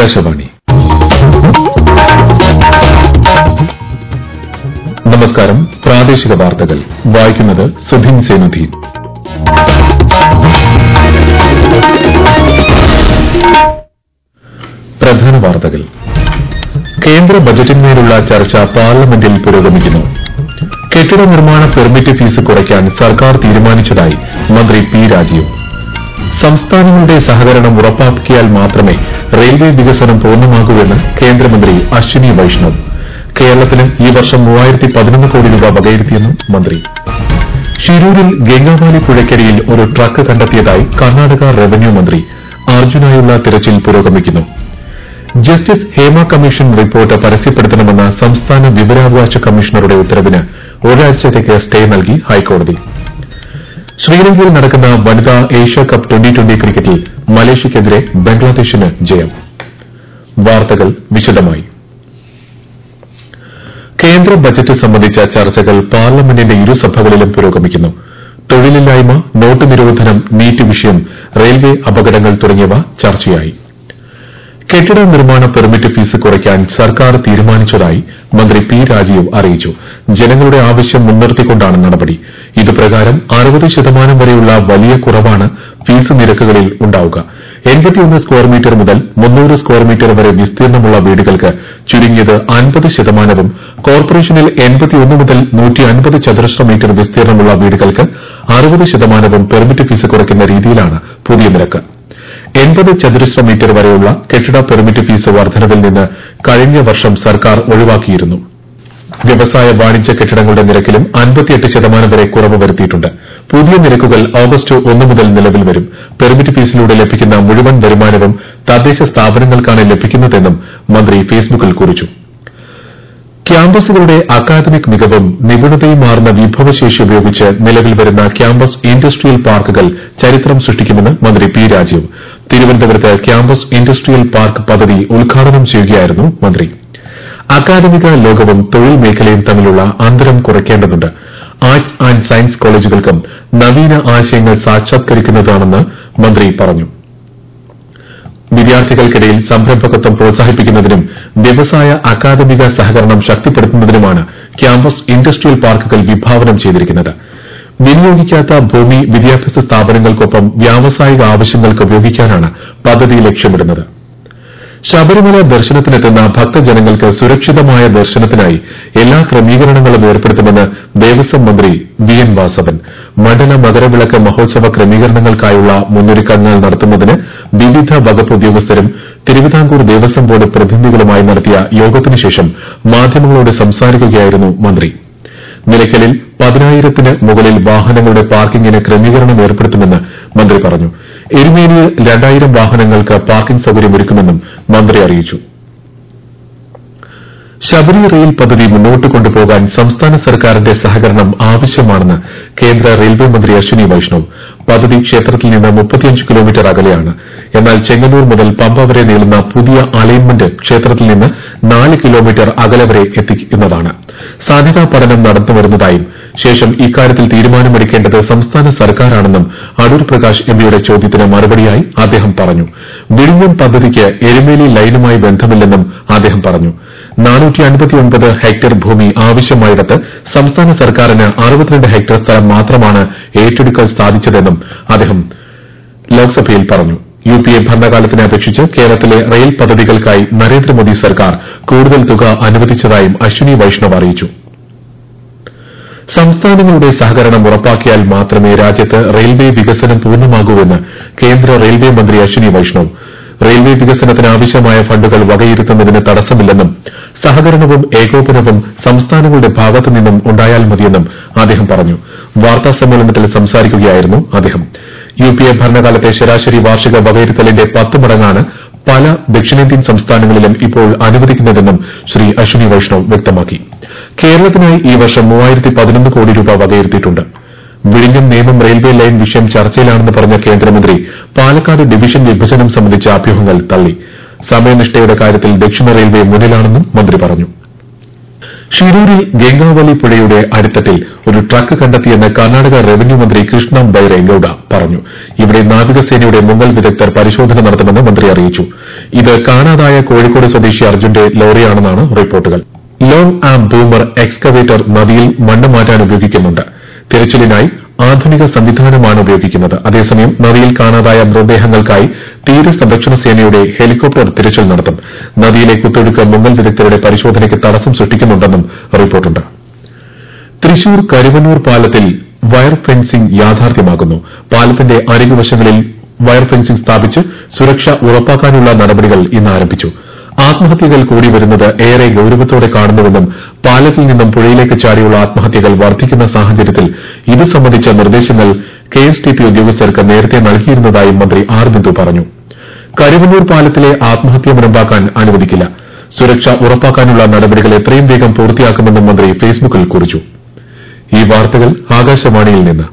ആകാശവാണി നമസ്കാരം പ്രാദേശിക വാർത്തകൾ വായിക്കുന്നത് സുധീൻ സേനുധീൻ പ്രധാന വാർത്തകൾ കേന്ദ്ര ബജറ്റിന്മേലുള്ള ചർച്ച പാർലമെന്റിൽ പുരോഗമിക്കുന്നു കെട്ടിട നിർമ്മാണ പെർമിറ്റ് ഫീസ് കുറയ്ക്കാൻ സർക്കാർ തീരുമാനിച്ചതായി മന്ത്രി പി രാജീവ് സംസ്ഥാനങ്ങളുടെ സഹകരണം ഉറപ്പാക്കിയാൽ മാത്രമേ റെയിൽവേ വികസനം പൂർണ്ണമാകൂവെന്ന് കേന്ദ്രമന്ത്രി അശ്വിനി വൈഷ്ണവ് കേരളത്തിന് ഈ വർഷം മൂവായിരത്തി പതിനൊന്ന് കോടി രൂപ വകയിരുത്തിയെന്നും മന്ത്രി ഷിരൂരിൽ ഗംഗാവാലി പുഴയ്ക്കരിയിൽ ഒരു ട്രക്ക് കണ്ടെത്തിയതായി കർണാടക റവന്യൂ മന്ത്രി അർജുനായുള്ള തിരച്ചിൽ പുരോഗമിക്കുന്നു ജസ്റ്റിസ് ഹേമ കമ്മീഷൻ റിപ്പോർട്ട് പരസ്യപ്പെടുത്തണമെന്ന സംസ്ഥാന വിവരാവകാശ കമ്മീഷണറുടെ ഉത്തരവിന് ഒരാഴ്ചത്തേക്ക് സ്റ്റേ നൽകി ഹൈക്കോടതി ശ്രീലങ്കയിൽ നടക്കുന്ന വനിതാ ഏഷ്യ കപ്പ് ട്വന്റി ട്വന്റി ക്രിക്കറ്റിൽ മലേഷ്യയ്ക്കെതിരെ ബംഗ്ലാദേശിന് ജയം വാർത്തകൾ വിശദമായി കേന്ദ്ര ബജറ്റ് സംബന്ധിച്ച ചർച്ചകൾ പാർലമെന്റിന്റെ ഇരുസഭകളിലും പുരോഗമിക്കുന്നു തൊഴിലില്ലായ്മ നോട്ട് നിരോധനം നീറ്റ് വിഷയം റെയിൽവേ അപകടങ്ങൾ തുടങ്ങിയവ ചർച്ചയായി കെട്ടിട നിർമ്മാണ പെർമിറ്റ് ഫീസ് കുറയ്ക്കാൻ സർക്കാർ തീരുമാനിച്ചതായി മന്ത്രി പി രാജീവ് അറിയിച്ചു ജനങ്ങളുടെ ആവശ്യം മുൻനിർത്തിക്കൊണ്ടാണ് നടപടി ഇതുപ്രകാരം അറുപത് ശതമാനം വരെയുള്ള വലിയ കുറവാണ് ഫീസ് നിരക്കുകളിൽ ഉണ്ടാവുക എൺപത്തിയൊന്ന് സ്ക്വയർ മീറ്റർ മുതൽ മുന്നൂറ് സ്ക്വയർ മീറ്റർ വരെ വിസ്തീർണമുള്ള വീടുകൾക്ക് ചുരുങ്ങിയത് അൻപത് ശതമാനവും കോർപ്പറേഷനിൽ എൺപത്തിയൊന്ന് മുതൽ നൂറ്റി അൻപത് ചതുരശ്ര മീറ്റർ വിസ്തീർണമുള്ള വീടുകൾക്ക് അറുപത് ശതമാനവും പെർമിറ്റ് ഫീസ് കുറയ്ക്കുന്ന രീതിയിലാണ് പുതിയ നിരക്ക് എൺപത് ചതുരശ്ര മീറ്റർ വരെയുള്ള കെട്ടിട പെർമിറ്റ് ഫീസ് വർധനവിൽ നിന്ന് കഴിഞ്ഞ വർഷം സർക്കാർ ഒഴിവാക്കിയിരുന്നു വ്യവസായ വാണിജ്യ കെട്ടിടങ്ങളുടെ നിരക്കിലും അൻപത്തിയെട്ട് ശതമാനം വരെ കുറവ് വരുത്തിയിട്ടുണ്ട് പുതിയ നിരക്കുകൾ ഓഗസ്റ്റ് ഒന്ന് മുതൽ നിലവിൽ വരും പെർമിറ്റ് ഫീസിലൂടെ ലഭിക്കുന്ന മുഴുവൻ വരുമാനവും തദ്ദേശ സ്ഥാപനങ്ങൾക്കാണ് ലഭിക്കുന്നതെന്നും മന്ത്രി ഫേസ്ബുക്കിൽ കുറിച്ചു ക്യാമ്പസുകളുടെ അക്കാദമിക് മികവും നിപുണതയും മാറുന്ന വിഭവശേഷി ഉപയോഗിച്ച് നിലവിൽ വരുന്ന ക്യാമ്പസ് ഇൻഡസ്ട്രിയൽ പാർക്കുകൾ ചരിത്രം സൃഷ്ടിക്കുമെന്ന് മന്ത്രി പി രാജീവ് തിരുവനന്തപുരത്ത് ക്യാമ്പസ് ഇൻഡസ്ട്രിയൽ പാർക്ക് പദ്ധതി ഉദ്ഘാടനം ചെയ്യുകയായിരുന്നു മന്ത്രി അക്കാദമിക ലോകവും തൊഴിൽ മേഖലയും തമ്മിലുള്ള അന്തരം കുറയ്ക്കേണ്ടതുണ്ട് ആർട്സ് ആൻഡ് സയൻസ് കോളേജുകൾക്കും നവീന ആശയങ്ങൾ സാക്ഷാത്കരിക്കുന്നതാണെന്ന് മന്ത്രി പറഞ്ഞു വിദ്യാർത്ഥികൾക്കിടയിൽ സംരംഭകത്വം പ്രോത്സാഹിപ്പിക്കുന്നതിനും വ്യവസായ അക്കാദമിക സഹകരണം ശക്തിപ്പെടുത്തുന്നതിനുമാണ് ക്യാമ്പസ് ഇൻഡസ്ട്രിയൽ പാർക്കുകൾ വിഭാവനം ചെയ്തിരിക്കുന്നത് വിനിയോഗിക്കാത്ത ഭൂമി വിദ്യാഭ്യാസ സ്ഥാപനങ്ങൾക്കൊപ്പം വ്യാവസായിക ആവശ്യങ്ങൾക്ക് ഉപയോഗിക്കാനാണ് പദ്ധതി ലക്ഷ്യമിടുന്നത് ശബരിമല ദർശനത്തിനെത്തുന്ന ഭക്തജനങ്ങൾക്ക് സുരക്ഷിതമായ ദർശനത്തിനായി എല്ലാ ക്രമീകരണങ്ങളും ഏർപ്പെടുത്തുമെന്ന് ദേവസ്വം മന്ത്രി വി എൻ വാസവൻ മണ്ഡല മകരവിളക്ക് മഹോത്സവ ക്രമീകരണങ്ങൾക്കായുള്ള മുന്നൊരുക്കങ്ങൾ നടത്തുന്നതിന് വിവിധ വകുപ്പ് ഉദ്യോഗസ്ഥരും തിരുവിതാംകൂർ ദേവസ്വം ബോർഡ് പ്രതിനിധികളുമായി നടത്തിയ യോഗത്തിനുശേഷം മാധ്യമങ്ങളോട് സംസാരിക്കുകയായിരുന്നു മന്ത്രി നിലയ്ക്കലിൽ പതിനായിരത്തിന് മുകളിൽ വാഹനങ്ങളുടെ പാർക്കിംഗിന് ക്രമീകരണം ഏർപ്പെടുത്തുമെന്ന് മന്ത്രി പറഞ്ഞു എരുമേലിയിൽ രണ്ടായിരം വാഹനങ്ങൾക്ക് പാർക്കിംഗ് സൌകര്യമൊരുക്കുമെന്നും മന്ത്രി അറിയിച്ചു ശബരി റെയിൽ പദ്ധതി മുന്നോട്ട് കൊണ്ടുപോകാൻ സംസ്ഥാന സർക്കാരിന്റെ സഹകരണം ആവശ്യമാണെന്ന് കേന്ദ്ര റെയിൽവേ മന്ത്രി അശ്വിനി വൈഷ്ണവ് പദ്ധതി ക്ഷേത്രത്തിൽ നിന്ന് മുപ്പത്തിയഞ്ച് കിലോമീറ്റർ അകലെയാണ് എന്നാൽ ചെങ്ങന്നൂർ മുതൽ പമ്പ വരെ നീളുന്ന പുതിയ അലൈൻമെന്റ് ക്ഷേത്രത്തിൽ നിന്ന് നാല് കിലോമീറ്റർ അകലെ വരെ എത്തിക്കുന്നതാണ് സാധ്യതാ പഠനം നടന്നുവരുന്നതായും ശേഷം ഇക്കാര്യത്തിൽ തീരുമാനമെടുക്കേണ്ടത് സംസ്ഥാന സർക്കാരാണെന്നും അടൂർ പ്രകാശ് എംപിയുടെ ചോദ്യത്തിന് മറുപടിയായി അദ്ദേഹം പറഞ്ഞു വിഴിഞ്ഞം പദ്ധതിക്ക് എരുമേലി ലൈനുമായി ബന്ധമില്ലെന്നും അദ്ദേഹം പറഞ്ഞു ഹെക്ടർ ഭൂമി ആവശ്യമായിടത്ത് സംസ്ഥാന സർക്കാരിന് അറുപത്തിരണ്ട് ഹെക്ടർ സ്ഥലം മാത്രമാണ് ഏറ്റെടുക്കാൻ സാധിച്ചതെന്നും അദ്ദേഹം ലോക്സഭയിൽ പറഞ്ഞു യു പി എ ഭരണകാലത്തിനെ അപേക്ഷിച്ച് കേരളത്തിലെ റെയിൽ പദ്ധതികൾക്കായി നരേന്ദ്രമോദി സർക്കാർ കൂടുതൽ തുക അനുവദിച്ചതായും അശ്വിനി വൈഷ്ണവ് അറിയിച്ചു സംസ്ഥാനങ്ങളുടെ സഹകരണം ഉറപ്പാക്കിയാൽ മാത്രമേ രാജ്യത്ത് റെയിൽവേ വികസനം പൂർണ്ണമാകൂവെന്ന് കേന്ദ്ര റെയിൽവേ മന്ത്രി അശ്വിനി വൈഷ്ണവ് റെയിൽവേ വികസനത്തിന് ആവശ്യമായ ഫണ്ടുകൾ വകയിരുത്തുന്നതിന് തടസ്സമില്ലെന്നും സഹകരണവും ഏകോപനവും സംസ്ഥാനങ്ങളുടെ ഭാഗത്തു നിന്നും ഉണ്ടായാൽ മതിയെന്നും അദ്ദേഹം പറഞ്ഞു വാർത്താ സമ്മേളനത്തിൽ സംസാരിക്കുകയായിരുന്നു അദ്ദേഹം യു പി എ ഭരണകാലത്തെ ശരാശരി വാർഷിക വകയിരുത്തലിന്റെ പത്ത് മടങ്ങാണ് പല ദക്ഷിണേന്ത്യൻ സംസ്ഥാനങ്ങളിലും ഇപ്പോൾ അനുവദിക്കുന്നതെന്നും ശ്രീ അശ്വിനി വൈഷ്ണവ് വ്യക്തമാക്കി കേരളത്തിനായി ഈ വർഷം മൂവായിരത്തി പതിനൊന്ന് കോടി രൂപ വകയിരുത്തിയിട്ടുണ്ട് വിഴിഞ്ഞം നേമം റെയിൽവേ ലൈൻ വിഷയം ചർച്ചയിലാണെന്ന് പറഞ്ഞ കേന്ദ്രമന്ത്രി പാലക്കാട് ഡിവിഷൻ വിഭജനം സംബന്ധിച്ച അഭ്യൂഹങ്ങൾ തള്ളി സമയനിഷ്ഠയുടെ കാര്യത്തിൽ ദക്ഷിണ റെയിൽവേ മുന്നിലാണെന്നും മന്ത്രി പറഞ്ഞു ഷിരൂരിൽ ഗംഗാവലി പുഴയുടെ അടിത്തട്ടിൽ ഒരു ട്രക്ക് കണ്ടെത്തിയെന്ന് കർണാടക റവന്യൂ മന്ത്രി കൃഷ്ണ ബൈരേഗൌഡ പറഞ്ഞു ഇവിടെ നാവികസേനയുടെ മുങ്ങൽ വിദഗ്ധർ പരിശോധന നടത്തുമെന്ന് മന്ത്രി അറിയിച്ചു ഇത് കാണാതായ കോഴിക്കോട് സ്വദേശി അർജുന്റെ ലോറിയാണെന്നാണ് റിപ്പോർട്ടുകൾ ലോങ് ആം ബൂമർ എക്സ്കവേറ്റർ നദിയിൽ മണ്ണ് മാറ്റാൻ ഉപയോഗിക്കുന്നുണ്ട് തിരച്ചിലിനായി ആധുനിക സംവിധാനമാണ് ഉപയോഗിക്കുന്നത് അതേസമയം നദിയിൽ കാണാതായ മൃതദേഹങ്ങൾക്കായി തീരസംരക്ഷണ സേനയുടെ ഹെലികോപ്റ്റർ തിരച്ചിൽ നടത്തും നദിയിലെ കുത്തൊഴുക്ക് മുങ്ങൽ വിദഗ്ധരുടെ പരിശോധനയ്ക്ക് തടസ്സം സൃഷ്ടിക്കുന്നുണ്ടെന്നും റിപ്പോർട്ടുണ്ട് തൃശൂർ കരുവന്നൂർ പാലത്തിൽ വയർ ഫെൻസിംഗ് യാഥാർത്ഥ്യമാകുന്നു പാലത്തിന്റെ അരികുവശങ്ങളിൽ വയർ ഫെൻസിംഗ് സ്ഥാപിച്ച് സുരക്ഷ ഉറപ്പാക്കാനുള്ള നടപടികൾ ഇന്ന് ആരംഭിച്ചു ആത്മഹത്യകൾ കൂടി വരുന്നത് ഏറെ ഗൌരവത്തോടെ കാണുന്നുവെന്നും പാലത്തിൽ നിന്നും പുഴയിലേക്ക് ചാടിയുള്ള ആത്മഹത്യകൾ വർദ്ധിക്കുന്ന സാഹചര്യത്തിൽ ഇത് സംബന്ധിച്ച നിർദ്ദേശങ്ങൾ കെഎസ്ടിപി ഉദ്യോഗസ്ഥർക്ക് നേരത്തെ നൽകിയിരുന്നതായും മന്ത്രി ആർ ബിന്ദു പറഞ്ഞു കരുവന്നൂർ പാലത്തിലെ ആത്മഹത്യ മുനമ്പാക്കാൻ അനുവദിക്കില്ല സുരക്ഷ ഉറപ്പാക്കാനുള്ള നടപടികൾ എത്രയും വേഗം പൂർത്തിയാക്കുമെന്നും മന്ത്രി ഫേസ്ബുക്കിൽ കുറിച്ചു ഈ വാർത്തകൾ ആകാശവാണിയിൽ നിന്ന്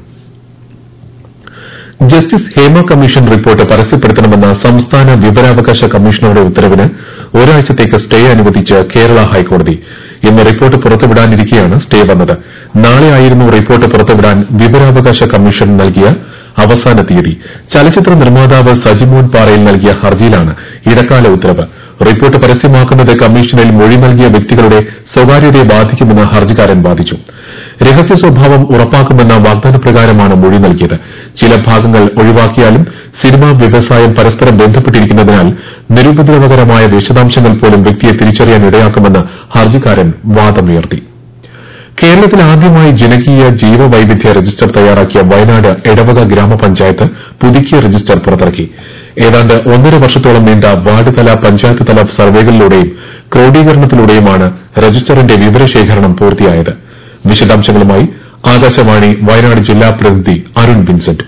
ജസ്റ്റിസ് ഹേമ കമ്മീഷൻ റിപ്പോർട്ട് പരസ്യപ്പെടുത്തണമെന്ന സംസ്ഥാന വിവരാവകാശ കമ്മീഷണറുടെ ഉത്തരവിന് ഒരാഴ്ചത്തേക്ക് സ്റ്റേ അനുവദിച്ച് കേരള ഹൈക്കോടതി ഇന്ന് റിപ്പോർട്ട് പുറത്തുവിടാനിരിക്കെയാണ് സ്റ്റേ വന്നത് നാളെയായിരുന്നു റിപ്പോർട്ട് പുറത്തുവിടാൻ വിവരാവകാശ കമ്മീഷൻ നൽകിയ അവസാന തീയതി ചലച്ചിത്ര നിർമ്മാതാവ് സജിമോൻ പാറയിൽ നൽകിയ ഹർജിയിലാണ് ഇടക്കാല ഉത്തരവ് റിപ്പോർട്ട് പരസ്യമാക്കുന്നത് കമ്മീഷനിൽ മൊഴി നൽകിയ വ്യക്തികളുടെ സ്വകാര്യതയെ ബാധിക്കുമെന്ന് ഹർജിക്കാരൻ വാദിച്ചു രഹസ്യ സ്വഭാവം ഉറപ്പാക്കുമെന്ന വാഗ്ദാനപ്രകാരമാണ് മൊഴി നൽകിയത് ചില ഭാഗങ്ങൾ ഒഴിവാക്കിയാലും സിനിമാ വ്യവസായം പരസ്പരം ബന്ധപ്പെട്ടിരിക്കുന്നതിനാൽ നിരുപദ്രവകരമായ വിശദാംശങ്ങൾ പോലും വ്യക്തിയെ തിരിച്ചറിയാൻ ഇടയാക്കുമെന്ന് ഹർജിക്കാരൻ വാദമുയർത്തി കേരളത്തിൽ ആദ്യമായി ജനകീയ ജീവവൈവിധ്യ രജിസ്റ്റർ തയ്യാറാക്കിയ വയനാട് എടവക ഗ്രാമപഞ്ചായത്ത് പുതുക്കിയ രജിസ്റ്റർ പുറത്തിറക്കി ഏതാണ്ട് ഒന്നര വർഷത്തോളം നീണ്ട വാർഡ് തല പഞ്ചായത്ത് തല സർവേകളിലൂടെയും ക്രോഡീകരണത്തിലൂടെയുമാണ് രജിസ്റ്ററിന്റെ വിവരശേഖരണം പൂർത്തിയായത് വിശദാംശങ്ങളുമായി ആകാശവാണി വയനാട് ജില്ലാ പ്രതിനിധി അരുൺ വിൻസെന്റ്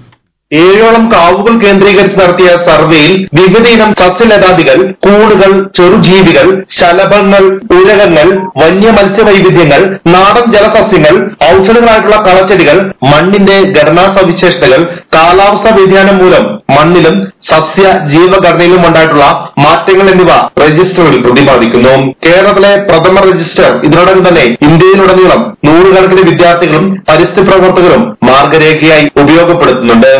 ഏഴോളം കാവുകൾ കേന്ദ്രീകരിച്ച് നടത്തിയ സർവേയിൽ വിവിധയിനം സസ്യലതാദികൾ കൂടുകൾ ചെറുജീവികൾ ശലഭങ്ങൾ ഉരകങ്ങൾ വന്യ മത്സ്യവൈവിധ്യങ്ങൾ നാടൻ ജലസസ്യങ്ങൾ ഔഷധങ്ങളായിട്ടുള്ള കളച്ചെടികൾ മണ്ണിന്റെ ഘടനാ സവിശേഷതകൾ കാലാവസ്ഥാ വ്യതിയാനം മൂലം മണ്ണിലും സസ്യ ജീവഘടനയിലും ഉണ്ടായിട്ടുള്ള മാറ്റങ്ങൾ എന്നിവ രജിസ്റ്ററിൽ പ്രതിപാദിക്കുന്നു കേരളത്തിലെ പ്രഥമ രജിസ്റ്റർ ഇതിനോടകം തന്നെ ഇന്ത്യയിലുടനീളം നൂറുകണക്കിന് വിദ്യാർത്ഥികളും പരിസ്ഥിതി പ്രവർത്തകരും മാർഗരേഖയായി ഉപയോഗപ്പെടുത്തുന്നുണ്ട്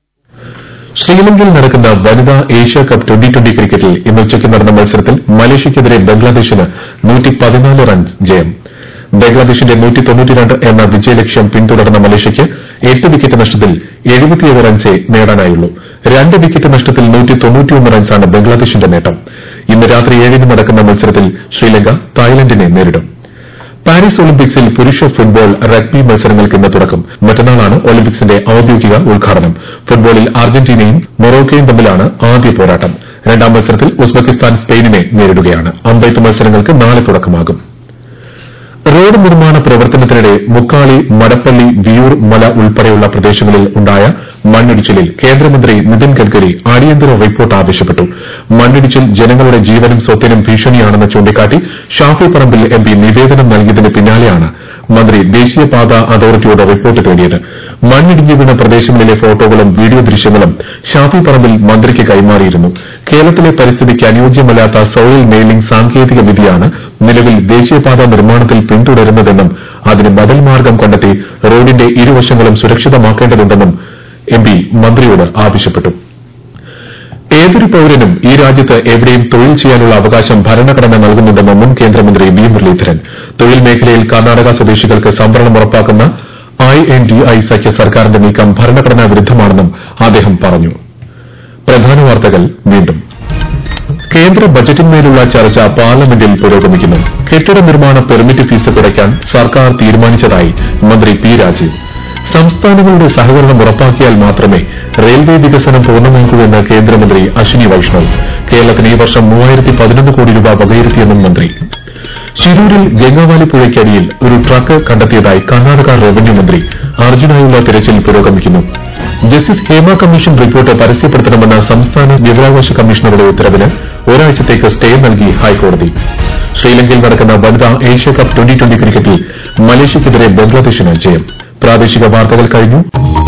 ശ്രീലങ്കയിൽ നടക്കുന്ന വനിതാ ഏഷ്യ കപ്പ് ട്വന്റി ട്വന്റി ക്രിക്കറ്റിൽ ഇന്ന് ഉച്ചയ്ക്ക് നടന്ന മത്സരത്തിൽ മലേഷ്യയ്ക്കെതിരെ ബംഗ്ലാദേശിന് റൺസ് ജയം ബംഗ്ലാദേശിന്റെ എന്ന വിജയലക്ഷ്യം പിന്തുടർന്ന മലേഷ്യയ്ക്ക് എട്ട് വിക്കറ്റ് നഷ്ടത്തിൽ റൺസേ നേടാനായുള്ളൂ രണ്ട് വിക്കറ്റ് നഷ്ടത്തിൽ റൺസാണ് ബംഗ്ലാദേശിന്റെ നേട്ടം ഇന്ന് രാത്രി ഏഴിന് നടക്കുന്ന മത്സരത്തിൽ ശ്രീലങ്ക തായ്ലൻഡിനെ നേരിടും പാരീസ് ഒളിമ്പിക്സിൽ പുരുഷ ഫുട്ബോൾ റഗ്ബി മത്സരങ്ങൾക്ക് ഇന്ന് തുടക്കം മറ്റന്നാളാണ് ഒളിമ്പിക്സിന്റെ ഔദ്യോഗിക ഉദ്ഘാടനം ഫുട്ബോളിൽ അർജന്റീനയും മൊറോക്കോയും തമ്മിലാണ് ആദ്യ പോരാട്ടം രണ്ടാം മത്സരത്തിൽ ഉസ്ബെക്കിസ്ഥാൻ സ്പെയിനിനെ നേരിടുകയാണ് അമ്പെയ്ത്ത് മത്സരങ്ങൾക്ക് നാളെ തുടക്കമാകും റോഡ് നിർമ്മാണ പ്രവർത്തനത്തിനിടെ മുക്കാളി മടപ്പള്ളി വിയൂർ മല ഉൾപ്പെടെയുള്ള പ്രദേശങ്ങളിൽ ഉണ്ടായ മണ്ണിടിച്ചിലിൽ കേന്ദ്രമന്ത്രി നിതിൻ ഗഡ്കരി അടിയന്തര റിപ്പോർട്ട് ആവശ്യപ്പെട്ടു മണ്ണിടിച്ചിൽ ജനങ്ങളുടെ ജീവനും സ്വത്തിനും ഭീഷണിയാണെന്ന് ചൂണ്ടിക്കാട്ടി ഷാഫി പറമ്പിൽ എംപി നിവേദനം നൽകിയതിന് പിന്നാലെയാണ് മന്ത്രി ദേശീയപാത അതോറിറ്റിയോട് റിപ്പോർട്ട് തേടിയത് മണ്ണിടിഞ്ഞു വീണ പ്രദേശങ്ങളിലെ ഫോട്ടോകളും വീഡിയോ ദൃശ്യങ്ങളും ഷാഫി പറമ്പിൽ മന്ത്രിക്ക് കൈമാറിയിരുന്നു കേരളത്തിലെ പരിസ്ഥിതിക്ക് അനുയോജ്യമല്ലാത്ത സോയിൽ നെയിലിംഗ് സാങ്കേതിക വിദ്യയാണ് നിലവിൽ ദേശീയപാത നിർമ്മാണത്തിൽ പിന്തുടരുന്നതെന്നും അതിന് ബദൽ മാർഗം കണ്ടെത്തി റോഡിന്റെ ഇരുവശങ്ങളും സുരക്ഷിതമാക്കേണ്ടതുണ്ടെന്നും എംപി മന്ത്രിയോട് ആവശ്യപ്പെട്ടു ഏതൊരു പൌരനും ഈ രാജ്യത്ത് എവിടെയും തൊഴിൽ ചെയ്യാനുള്ള അവകാശം ഭരണഘടന നൽകുന്നുണ്ടെന്ന് മുൻ കേന്ദ്രമന്ത്രി വി മുരളീധരൻ തൊഴിൽ മേഖലയിൽ കർണാടക സ്വദേശികൾക്ക് സംവരണം ഉറപ്പാക്കുന്ന ഐ എൻ ഡി ഐ സഖ്യ സർക്കാരിന്റെ നീക്കം ഭരണഘടനാ വിരുദ്ധമാണെന്നും അദ്ദേഹം പറഞ്ഞു പ്രധാന വാർത്തകൾ വീണ്ടും കേന്ദ്ര ബജറ്റിന്മേലുള്ള ചർച്ച പാർലമെന്റിൽ പുരോഗമിക്കുന്നു കെട്ടിട നിർമ്മാണ പെർമിറ്റ് ഫീസ് കുറയ്ക്കാൻ സർക്കാർ തീരുമാനിച്ചതായി മന്ത്രി പി രാജീവ് സംസ്ഥാനങ്ങളുടെ സഹകരണം ഉറപ്പാക്കിയാൽ മാത്രമേ റെയിൽവേ വികസനം പൂർണ്ണമാക്കൂവെന്ന് കേന്ദ്രമന്ത്രി അശ്വിനി വൈഷ്ണവ് കേരളത്തിന് ഈ വർഷം മൂവായിരത്തി പതിനൊന്ന് കോടി രൂപ വകയിരുത്തിയെന്നും മന്ത്രി ശിരൂരിൽ ഗംഗാവാലി പുഴയ്ക്കടിയിൽ ഒരു ട്രക്ക് കണ്ടെത്തിയതായി കർണാടക റവന്യൂ മന്ത്രി അർജുനായുള്ള തിരച്ചിൽ പുരോഗമിക്കുന്നു ജസ്റ്റിസ് ഹേമ കമ്മീഷൻ റിപ്പോർട്ട് പരസ്യപ്പെടുത്തണമെന്ന സംസ്ഥാന വിവരാവകാശ കമ്മീഷണറുടെ ഉത്തരവിന് ഒരാഴ്ചത്തേക്ക് സ്റ്റേ നൽകി ഹൈക്കോടതി ശ്രീലങ്കയിൽ നടക്കുന്ന വനിതാ ഏഷ്യ കപ്പ് ട്വന്റി ട്വന്റി ക്രിക്കറ്റിൽ മലേഷ്യയ്ക്കെതിരെ ബംഗ്ലാദേശിന് ജയം പ്രാദേശിക വാർത്തകൾ കഴിഞ്ഞു